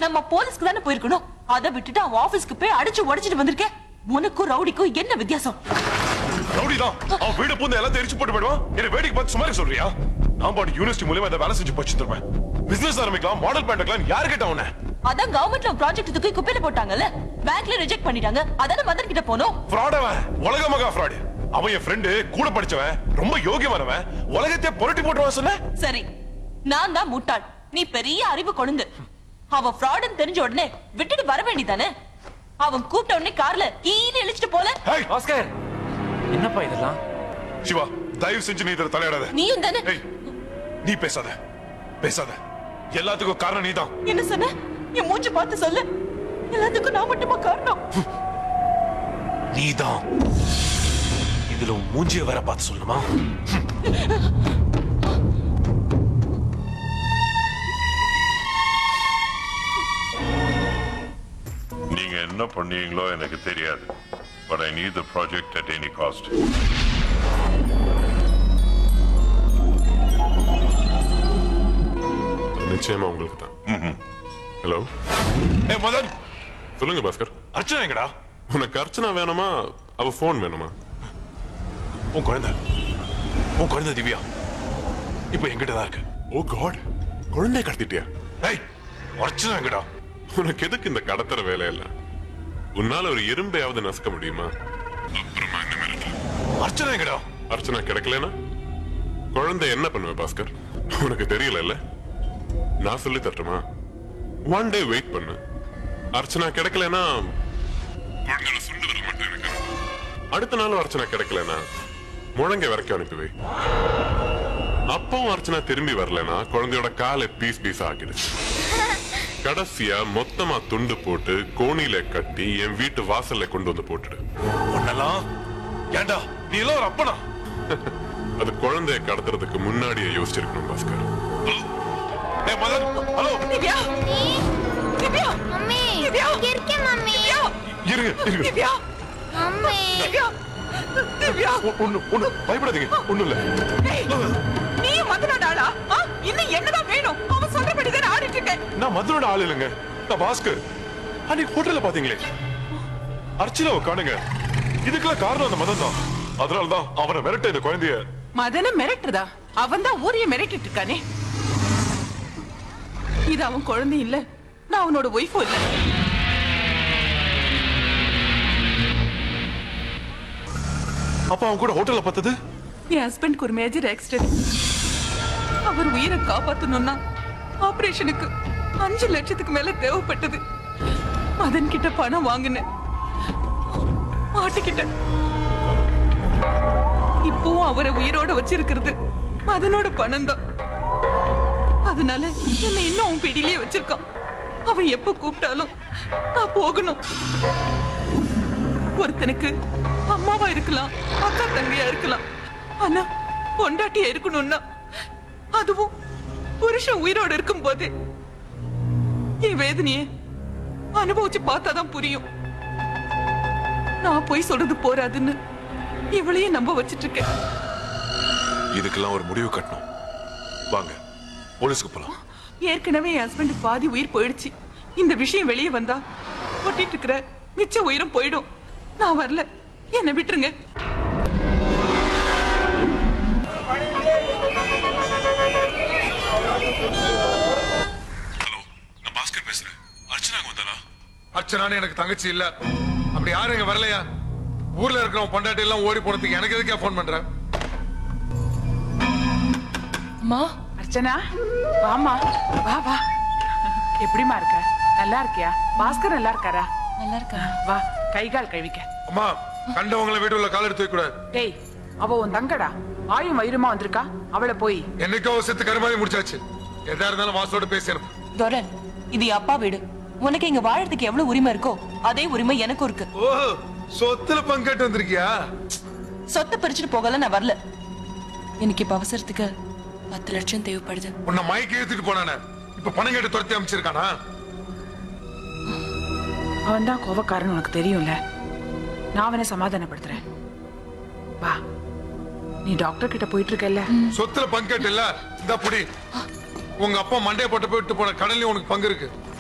நம்ம போலீஸ்க்கு தானே போயிருக்கணும் அதை விட்டுட்டு அவன் ஆபீஸ்க்கு போய் அடிச்சு உடைச்சிட்டு வந்திருக்கேன் உனக்கும் ரவுடிக்கும் என்ன வித்தியாசம் ரவுடி தான் அவன் வீடு பூந்து எல்லாம் தெரிச்சு போட்டு போயிடுவான் என்ன வேடிக்கை பார்த்து சுமாரி சொல்றியா நான் பாட்டு யூனிவர்சிட்டி மூலியமா இந்த வேலை செஞ்சு படிச்சு தருவேன் பிசினஸ் ஆரம்பிக்கலாம் மாடல் பேண்ட் யார் கேட்ட அவனை அதான் கவர்மெண்ட்ல ப்ராஜெக்ட் தூக்கி குப்பையில போட்டாங்கல்ல பேங்க்ல ரிஜெக்ட் பண்ணிட்டாங்க அதான மதன் கிட்ட போனோம் ஃப்ராட் அவன் உலக மகா ஃப்ராடு அவன் என் ஃப்ரெண்டு கூட படிச்சவன் ரொம்ப யோகியமானவன் உலகத்தையே புரட்டி போட்டுருவான் சொன்ன சரி நான் தான் முட்டாள் நீ பெரிய அறிவு கொழுந்து அவன் ஃப்ராடுன்னு தெரிஞ்ச உடனே விட்டுட்டு வர வேண்டியதானே அவன் கூப்பிட்ட உடனே கார்ல ஈன்னு இழிச்சிட்டு போல ஹேய் பாஸ்கர் என்னப்பா இதெல்லாம் சிவா தயவு செஞ்சு நீ இதுல தலையிடாத நீயும் தானே ஏய் நீ பேசாத பேசாத எல்லாத்துக்கும் காரணம் நீதான் என்ன சொன்ன என் மூஞ்சி பார்த்து சொல்லு எல்லாத்துக்கும் நான் மட்டுமா காரணம் நீதான் இதுல உன் மூஞ்சிய வேற பார்த்து சொல்லணுமா நீங்க என்ன பண்ணீங்களோ எனக்கு தெரியாது but I need the project at any cost நிச்சயமா உங்களுக்கு தான் ஹலோ ஏ மதன் சொல்லுங்க பாஸ்கர் அர்ச்சனா எங்கடா உனக்கு அர்ச்சனா வேணுமா அவ ஃபோன் வேணுமா உன் குழந்தை உன் குழந்தை திவ்யா இப்போ என்கிட்ட தான் இருக்கு ஓ காட் குழந்தைய கடத்திட்டியா ஏய் அர்ச்சனா எங்கடா உனக்கு எதுக்கு இந்த கடத்துற வேலையெல்லாம் உன்னால ஒரு எறும்பையாவது நசுக்க முடியுமா அப்புறமா என்ன மிரட்டல்? அர்ச்சனா எங்கடா அர்ச்சனா கிடைக்கலனா குழந்தை என்ன பண்ணுவ பாஸ்கர் உனக்கு தெரியல நான் சொல்லி தரட்டுமா ஒன் டே வெயிட் பண்ணு அர்ச்சனா கிடைக்கலனா குழந்தையோட சுண்டு விரல் மட்டும் எனக்கு அனுப்பு. அடுத்த நாளும் அர்ச்சனா கிடைக்கலனா முழங்கை வரைக்கும் அனுப்பி வை அப்பவும் அர்ச்சனா திரும்பி வரலனா குழந்தையோட காலை பீஸ் பீஸ் ஆக்கிடு கடைசியா மொத்தமா துண்டு போட்டு கோணியில கட்டி என் வீட்டு வாசல்ல கொண்டு வந்து போட்டுடு உன்னெல்லாம் ஏண்டா நீ எல்லாம் ஒரு அப்பனா அது குழந்தைய கடத்துறதுக்கு முன்னாடியே யோசிச்சிருக்கணும் பாஸ்கர் ஏ மதன் ஹலோ திவ்யா திவ்யா மம்மி திவ்யா இங்க இருக்கேன் மம்மி இருங்க இருங்க திவ்யா மம்மி திவ்யா திவ்யா ஒ- ஒண்ணு ஒண்ணு பயப்படாதீங்க ஒண்ணும் இல்ல ஏய், நீயும் மதனோட ஆளா ஆ? இன்னும் என்னதான் வேணும் அவன் சொல்றபடி தான் ஆடிட்டு இருக்கேன் நான் மதுரோட ஆள் இல்லைங்க நான் பாஸ்கர் அன்னைக்கு ஹோட்டல்ல பாத்தீங்களே அர்ச்சனாவை காணுங்க இதுக்கெல்லாம் காரணம் அந்த மதன் தான் அதனால தான் அவனை மிரட்ட இந்த குழந்தைய மதன மிரட்டுறதா அவன் தான் ஊரிய மிரட்டிட்டு இருக்கானே இது அவன் குழந்தை இல்ல நான் அவனோட ஒய்ஃபும் இல்ல அப்ப அவன் கூட ஹோட்டல்ல பார்த்தது என் ஹஸ்பண்ட்க்கு ஒரு மேஜர் ஆக்சிடென்ட் அவர் உயிரை காப்பாத்தணும்னா ஆபரேஷனுக்கு அஞ்சு லட்சத்துக்கு மேல தேவைப்பட்டது மதன் கிட்ட பணம் வாங்கினேன் மாட்டிக்கிட்டேன் இப்பவும் அவரை உயிரோட வச்சிருக்கிறது மதனோட பணம் தான் அதனால என்னை இன்னும் அவன் பிடியிலே வச்சிருக்கான் அவன் எப்ப கூப்பிட்டாலும் நான் போகணும் ஒருத்தனுக்கு அம்மாவா இருக்கலாம் அக்கா தங்கையா இருக்கலாம் ஆனா பொண்டாட்டியா இருக்கணும்னா அதுவும் புருஷன் உயிரோட இருக்கும் போது என் வேதனைய அனுபவிச்சு பார்த்தாதான் புரியும் நான் போய் சொல்றது போறாதுன்னு இவளையும் நம்ப வச்சிட்டு இருக்கேன் இதுக்கெல்லாம் ஒரு முடிவு கட்டணும் வாங்க போலீஸ்க்கு போலாம் ஏற்கனவே என் ஹஸ்பண்ட் பாதி உயிர் போயிடுச்சு இந்த விஷயம் வெளியே வந்தா ஒட்டிட்டு இருக்கிற மிச்ச உயிரும் போயிடும் நான் வரல என்னை விட்டுருங்க ஹலோ நான் பாஸ்கர் பேசுறேன் அர்ச்சனா அங்க வந்தாளா அர்ச்சனான்னு எனக்கு தங்கச்சி இல்ல அப்படி யாரும் இங்க வரலையா ஊர்ல இருக்கிறவன் பொண்டாட்டி எல்லாம் ஓடி போனதுக்கு எனக்கு எதுக்கே போன் பண்ற அம்மா அர்ச்சனா வாமா வா வா எப்படிமா இருக்க நல்லா இருக்கியா பாஸ்கர் நல்லா இருக்காரா நல்லா இருக்கா வா கை கால் கழுவிக்க அம்மா கண்டவங்கள வீட்டுல கால் எடுத்து வைக்க கூடாது டேய் அவ உன் தங்கடா ஆயும் வயிறுமா வந்திருக்கா அவளை போய் என்னைக்கோ செத்து கருமாதி முடிச்சாச்சு எதா இருந்தாலும் வாசோட பேசிடணும் துரன் இது என் அப்பா வீடு உனக்கு இங்க வாழறதுக்கு எவ்வளவு உரிமை இருக்கோ அதே உரிமை எனக்கும் இருக்கு ஓ சொத்துல பங்கேட்டு வந்திருக்கியா சொத்தை பிரிச்சுட்டு போகல நான் வரல எனக்கு இப்ப அவசரத்துக்கு பத்து லட்சம் தேவைப்படுது உன்னை மயக்கி இழுத்துட்டு போனானே இப்ப பணம் கேட்டு துரத்தி அமைச்சிருக்கானா அவன் தான் கோவக்காரன் உனக்கு தெரியும்ல நான் அவனை சமாதானப்படுத்துறேன் வா நீ டாக்டர் கிட்ட போயிட்டு இருக்கல்ல சொத்துல பங்கேட்டு இல்ல இந்த புடி உங்க அப்பா மண்டைய போட்டு போயிட்டு போன கடன்லயும் உனக்கு பங்கு இருக்கு